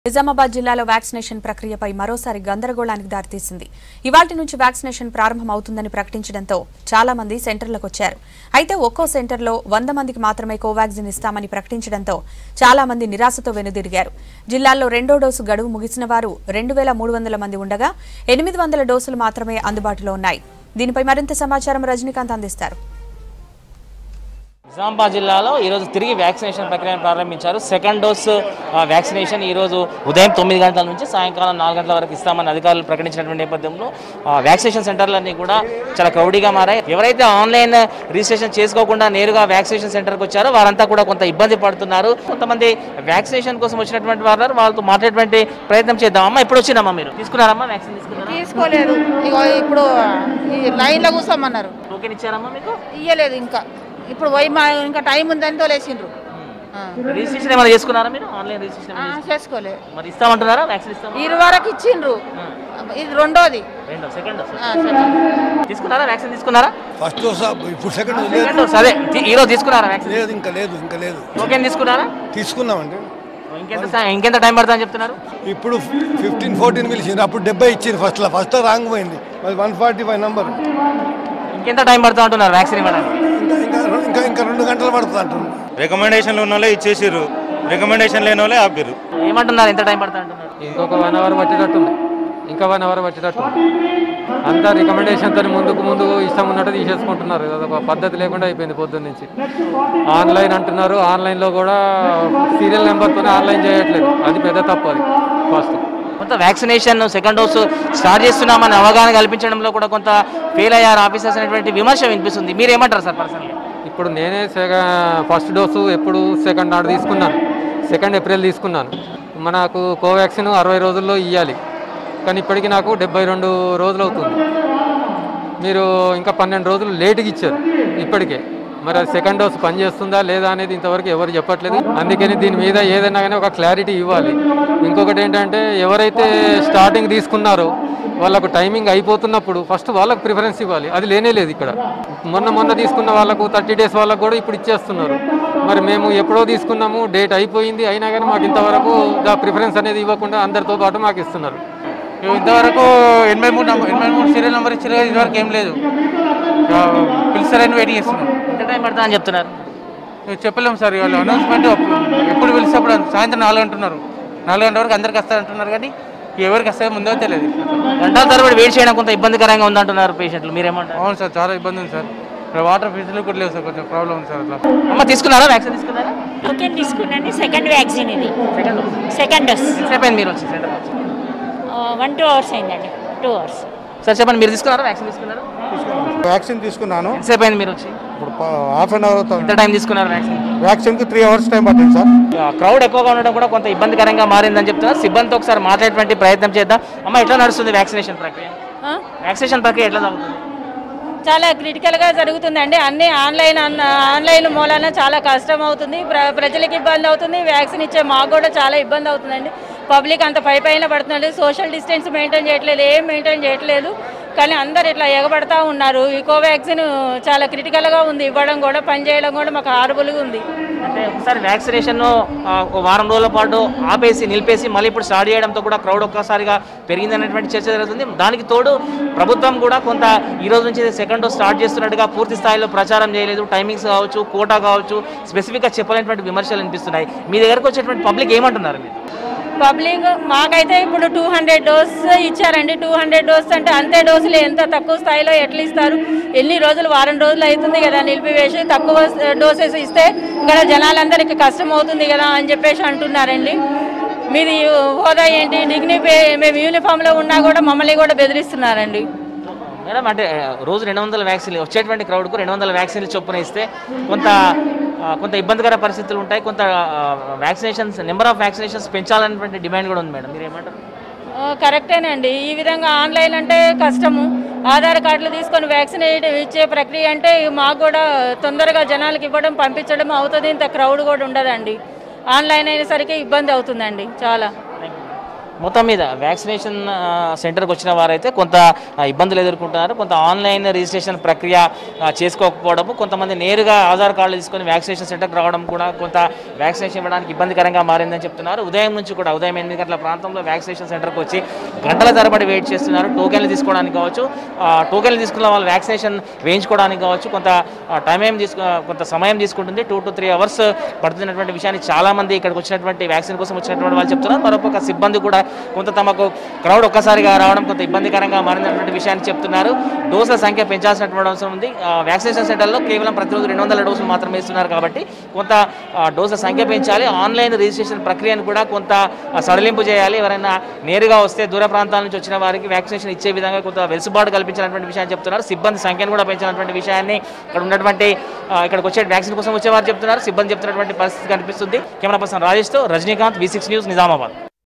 నిజామాబాద్ జిల్లాలో వ్యాక్సినేషన్ ప్రక్రియపై మరోసారి గందరగోళానికి దారితీసింది ఇవాటి నుంచి వ్యాక్సినేషన్ ప్రారంభమవుతుందని ప్రకటించడంతో చాలా మంది సెంటర్లకు వచ్చారు అయితే ఒక్కో సెంటర్లో వంద మందికి మాత్రమే కోవాక్సిన్ ఇస్తామని ప్రకటించడంతో చాలా మంది నిరాశతో వెనుదిరిగారు జిల్లాల్లో రెండో డోసు గడువు ముగిసిన వారు రెండు వేల మూడు వందల మంది ఉండగా ఎనిమిది వందల డోసులు మాత్రమే అందుబాటులో ఉన్నాయి దీనిపై మరింత సమాచారం రజనీకాంత్ అందిస్తారు నిజామాబాద్ జిల్లాలో ఈరోజు తిరిగి వ్యాక్సినేషన్ ప్రక్రియను ప్రారంభించారు సెకండ్ డోస్ ఆ, వ్యాక్సినేషన్ ఈరోజు ఉదయం తొమ్మిది గంటల నుంచి సాయంకాలం నాలుగు గంటల వరకు ఇస్తామని అధికారులు ప్రకటించినటువంటి నేపథ్యంలో ఆ, వ్యాక్సినేషన్ సెంటర్లన్నీ కూడా చాలా క్రౌడీగా మారాయి ఎవరైతే ఆన్లైన్ రిజిస్ట్రేషన్ చేసుకోకుండా నేరుగా వ్యాక్సినేషన్ సెంటర్కి వచ్చారో వారంతా కూడా కొంత ఇబ్బంది పడుతున్నారు కొంతమంది వ్యాక్సినేషన్ కోసం వచ్చినటువంటి వారు ఉన్నారు. వాళ్ళతో మాట్లాడేటువంటి ప్రయత్నం చేద్దాం అమ్మ ఎప్పుడు వచ్చిందమ్మా మీరు తీసుకున్నారమ్మా వ్యాక్సిన్ తీసుకున్నారా తీసుకోలేదు ఇగో ఇప్పుడు ఈ లైన్లో కూర్చోమన్నారు టోకెన్ ఇచ్చారమ్మా మీకు ఇయ్యలేదు ఇంకా ఇప్పుడు పోయి మా ఇంకా టైం ఉందని తోలేసిండ్రు ఆ. రిజిస్ట్రేషన్ ఏమైనా చేసుకున్నారా మీరు ఆన్లైన్ రిజిస్ట్రేషన్ ఆ, ఏమైనా చేసుకోలే చేసుకున్నారా? మరి ఇస్తామంటున్నారా వ్యాక్సిన్ ఇస్తామా ఇరు వరకు ఇచ్చిండ్రు ఇది రెండోది రెండో సెకండ్ డోస్ ఆ, సెకండ్. తీసుకున్నారా వ్యాక్సిన్ తీసుకున్నారా ఫస్ట్ డోస్ ఇప్పుడు సెకండ్ డోస్ లేదు సెకండ్ డోస్ అదే తి- ఈ రోజు తీసుకున్నారా వ్యాక్సిన్ లేదు ఇంకా లేదు ఇంకా లేదు టోకెన్ తీసుకున్నారా తీసుకున్నామండి ఇంకెంత సా- ఇంకెంత టైం పడుతుందని చెప్తున్నారు ఇప్పుడు ఫిఫ్టీన్ ఫోర్టీన్ పిలిచిండ్రు అప్పుడు డెబ్బై ఇచ్చిండ్రు ఫస్ట్లో ఫస్ట్ రాంగ్ పోయింది మరి వన్ ఫార్టీ ఫైవ్ నెంబర్ ఇంకెంత టైం పడుతుంది అంటున్నారు వ్యాక్సిన్ ఇవ్వడానికి ఇంకా ఇంకా ఇంకా ఇంకా రెండు గంటలు పడుతుంది అంటున్నారు రికమెండేషన్లు ఉన్న వాళ్ళే ఇచ్చేసిర్రు రికమెండేషన్ లేని వాళ్ళే ఆపిర్రు ఏమంటున్నారు ఎంత టైం పడుతుంది అంటున్నారు ఇంకొక వన్ అవర్ పట్టేటట్టుంది ఇంకా వన్ అవర్ పట్టేటట్టుంది అంతా రికమెండేషన్తో ముందుకు ముందు ఇష్టం ఉన్నట్టు తీసేసుకుంటున్నారు అదొక పద్ధతి లేకుండా అయిపోయింది పొద్దున్న నుంచి ఆన్లైన్ అంటున్నారు ఆన్లైన్లో కూడా సీరియల్ నెంబర్తోనే ఆన్లైన్ చేయట్లేదు అది పెద్ద తప్పు అది ఫస్ట్ కొంత వ్యాక్సినేషన్ సెకండ్ డోస్ స్టార్ట్ చేస్తున్నామని అవగాహన కల్పించడంలో కూడా కొంత ఫెయిల్ అయ్యారు ఆఫీసర్స్ అనేటువంటి విమర్శ వినిపిస్తుంది మీరు ఏమంటారు సార్ పర్సనల్ ఇప్పుడు నేనే సెక ఫస్ట్ డోసు ఎప్పుడు సెకండ్ నాడు తీసుకున్నాను సెకండ్ ఏప్రిల్ తీసుకున్నాను మనకు కోవాక్సిన్ అరవై రోజుల్లో ఇవ్వాలి కానీ ఇప్పటికి నాకు డెబ్బై రెండు రోజులు అవుతుంది మీరు ఇంకా పన్నెండు రోజులు లేట్గా ఇచ్చారు ఇప్పటికే మరి అది సెకండ్ డోస్ పనిచేస్తుందా లేదా అనేది ఇంతవరకు ఎవరు చెప్పట్లేదు అందుకని దీని మీద ఏదైనా కానీ ఒక క్లారిటీ ఇవ్వాలి ఇంకొకటి ఏంటంటే ఎవరైతే స్టార్టింగ్ తీసుకున్నారో వాళ్ళకు టైమింగ్ అయిపోతున్నప్పుడు ఫస్ట్ వాళ్ళకు ప్రిఫరెన్స్ ఇవ్వాలి అది లేనే లేదు ఇక్కడ మొన్న మొన్న తీసుకున్న వాళ్ళకు థర్టీ డేస్ వాళ్ళకు కూడా ఇప్పుడు ఇచ్చేస్తున్నారు మరి మేము ఎప్పుడో తీసుకున్నాము డేట్ అయిపోయింది అయినా కానీ మాకు ఇంతవరకు దా ప్రిఫరెన్స్ అనేది ఇవ్వకుండా అందరితో పాటు మాకు ఇస్తున్నారు ఇంతవరకు ఎనభై మూడు నంబర్ ఎనభై మూడు సీరియల్ నెంబర్ ఇచ్చారు కదా, ఇదివరకు ఏం లేదు ఇక పిలుస్తారని వెయిట్ చేస్తున్నాం ఎంత టైం పడుతుంది అని చెప్తున్నారు ఇక చెప్పలేము సార్ వాళ్ళు అనౌన్స్మెంట్ ఎప్పుడు పిలిస్తే అప్పుడు సాయంత్రం నాలుగు అంటున్నారు నాలుగు గంటల వరకు అందరికి వస్తారంటున్నారు కానీ ఎవరికి వస్తాయో ముందే తెలియదు గంటల తరబడి వెయిట్ చేయడం కొంత ఇబ్బందికరంగా ఉందంటున్నారు పేషెంట్లు మీరేమంటారు అవును సార్ చాలా ఇబ్బంది ఉంది సార్ ఇక్కడ వాటర్ ఫెసిలిటీ కూడా లేవు సార్ కొంచెం ప్రాబ్లం ఉంది సార్ అట్లా అమ్మ తీసుకున్నారా వ్యాక్సిన్ తీసుకున్నారా టోకెన్ తీసుకున్నాను సెకండ్ వ్యాక్సిన్ ఇది సెకండ్ డోస్ సెకండ్ డోస్ ఎంతసేపు అయింది మీరు వచ్చి సెంటర్ వచ్చి వన్ టూ అవర్స్ అయిందండి టూ అవర్స్ సార్ చెప్పండి మీరు తీసుకున్నారా వ్యాక్సిన్ తీసుకున్నారా వ్యాక్సిన్ తీసుకున్నాను ఎంతసేపు అయింది మీరు వచ్చి ఇప్పుడు హాఫ్ అన్ అవర్ అవుతుంది ఎంత టైం తీసుకున్నారు వ్యాక్సిన్ వ్యాక్సిన్కి త్రీ అవర్స్ టైం పట్టింది సార్ క్రౌడ్ ఎక్కువగా ఉండడం కూడా కొంత ఇబ్బందికరంగా మారిందని చెప్తున్నారు సిబ్బందితో ఒకసారి మాట్లాడేటువంటి ప్రయత్నం చేద్దాం అమ్మ ఎట్లా నడుస్తుంది వ్యాక్సినేషన్ ప్రక్రియ ఆ? వ్యాక్సినేషన్ ప్రక్రియ ఎట్లా జరుగుతుంది చాలా క్రిటికల్గా జరుగుతుందండి అన్ని ఆన్లైన్ అన్న ఆన్లైన్ మూలాన చాలా కష్టం అవుతుంది ప్ర ప్రజలకు ఇబ్బంది అవుతుంది వ్యాక్సిన్ ఇచ్చే మాకు కూడా చాలా ఇబ్బంది అవుతుందండి పబ్లిక్ అంత పై పైన పడుతుందండి సోషల్ డిస్టెన్స్ మెయింటైన్ చేయట్లేదు ఏం మెయింటైన్ చేయట్లేదు కానీ అందరు ఇట్లా ఎగబడతా ఉన్నారు ఈ కోవాక్సిన్ చాలా క్రిటికల్గా ఉంది ఇవ్వడం కూడా పని చేయడం కూడా మాకు హారబుల్గా ఉంది అంటే ఒకసారి వ్యాక్సినేషన్ వారం రోజుల పాటు ఆపేసి నిలిపేసి మళ్ళీ ఇప్పుడు స్టార్ట్ చేయడంతో కూడా క్రౌడ్ ఒక్కసారిగా పెరిగిందనేటువంటి చర్చ జరుగుతుంది దానికి తోడు ప్రభుత్వం కూడా కొంత ఈ రోజు నుంచి సెకండ్ డోస్ స్టార్ట్ చేస్తున్నట్టుగా పూర్తి స్థాయిలో ప్రచారం చేయలేదు టైమింగ్స్ కావచ్చు కోటా కావచ్చు స్పెసిఫిక్గా చెప్పలేనటువంటి విమర్శలు అనిపిస్తున్నాయి మీ దగ్గరకు వచ్చేటువంటి పబ్లిక్ ఏమంటున్నారు మీరు పబ్లిక్ మాకైతే ఇప్పుడు టూ హండ్రెడ్ డోస్ ఇచ్చారండి టూ హండ్రెడ్ డోస్ అంటే అంతే డోసులు ఎంత తక్కువ స్థాయిలో ఎట్లా ఇస్తారు ఎన్ని రోజులు వారం రోజులు అవుతుంది కదా నిలిపివేసి తక్కువ డోసెస్ ఇస్తే ఇక్కడ జనాలందరికీ కష్టం అవుతుంది కదా అని చెప్పేసి అంటున్నారండి మీది హోదా ఏంటి డిగ్నిఫై మేము యూనిఫామ్లో ఉన్నా కూడా మమ్మల్ని కూడా బెదిరిస్తున్నారండి మేడం అంటే ఆ, రోజు రెండు వందల వ్యాక్సిన్లు వచ్చేటువంటి క్రౌడ్కు రెండు వందల వ్యాక్సిన్లు చొప్పున ఇస్తే కొంత ఆ, కొంత ఇబ్బందికర పరిస్థితులు ఉంటాయి కొంత వ్యాక్సినేషన్స్ నెంబర్ ఆఫ్ వ్యాక్సినేషన్స్ పెంచాలనేటువంటి డిమాండ్ కూడా ఉంది మేడం మీరు ఏమంటారు ఆ, కరెక్టేనండి ఈ విధంగా ఆన్లైన్ అంటే కష్టము ఆధార్ కార్డులు తీసుకొని వ్యాక్సిన్ ఇచ్చే ప్రక్రియ అంటే మాకు కూడా తొందరగా జనాలకు ఇవ్వడం పంపించడం అవుతుంది ఇంత క్రౌడ్ కూడా ఉండదండి ఆన్లైన్ అయినసరికి ఇబ్బంది అవుతుందండి చాలా మొత్తం మీద వ్యాక్సినేషన్ ఆ, సెంటర్కి వచ్చిన వారైతే కొంత ఆ, ఇబ్బందులు ఎదుర్కొంటున్నారు కొంత ఆన్లైన్ రిజిస్ట్రేషన్ ప్రక్రియ ఆ, చేసుకోకపోవడము కొంతమంది నేరుగా ఆధార్ కార్డులు తీసుకొని వ్యాక్సినేషన్ సెంటర్కి రావడం కూడా కొంత వ్యాక్సినేషన్ ఇవ్వడానికి ఇబ్బందికరంగా మారిందని చెప్తున్నారు ఉదయం నుంచి కూడా ఉదయం ఎనిమిది గంటల ప్రాంతంలో వ్యాక్సినేషన్ సెంటర్కి వచ్చి గంటల తరబడి వెయిట్ చేస్తున్నారు టోకెన్లు తీసుకోవడానికి కావచ్చు ఆ, టోకెన్లు తీసుకున్న వాళ్ళు వ్యాక్సినేషన్ వేయించుకోవడానికి కావచ్చు కొంత ఆ, టైం ఏం తీసుకు కొంత సమయం తీసుకుంటుంది టూ టు త్రీ అవర్స్ పడుతున్నటువంటి విషయాన్ని చాలా మంది ఇక్కడికి వచ్చినటువంటి వ్యాక్సిన్ కోసం వచ్చినటువంటి వాళ్ళు చెప్తున్నారు మరొక సిబ్బంది కూడా కొంత తమకు క్రౌడ్ ఒక్కసారిగా రావడం కొంత ఇబ్బందికరంగా మారినటువంటి విషయాన్ని చెప్తున్నారు డోసుల సంఖ్య పెంచాల్సినటువంటి అవసరం ఉంది ఆ, వ్యాక్సినేషన్ సెంటర్లో కేవలం ప్రతిరోజు రెండు వందల డోసులు మాత్రమే ఇస్తున్నారు కాబట్టి కొంత ఆ, డోసుల సంఖ్య పెంచాలి ఆన్లైన్ రిజిస్ట్రేషన్ ప్రక్రియను కూడా కొంత ఆ, సడలింపు చేయాలి ఎవరైనా నేరుగా వస్తే దూర ప్రాంతాల నుంచి వచ్చిన వారికి వ్యాక్సినేషన్ ఇచ్చే విధంగా కొంత వెసులుబాటు కల్పించినటువంటి విషయాన్ని చెప్తున్నారు సిబ్బంది సంఖ్యను కూడా పెంచినటువంటి విషయాన్ని ఇక్కడ ఉన్నటువంటి ఆ, ఇక్కడికి వచ్చే వ్యాక్సిన్ కోసం వచ్చేవారు చెప్తున్నారు సిబ్బంది చెప్తున్నటువంటి పరిస్థితి కనిపిస్తుంది కెమెరా పర్సన్ రాజేష్తో Rajinikanth V six news Nizamabad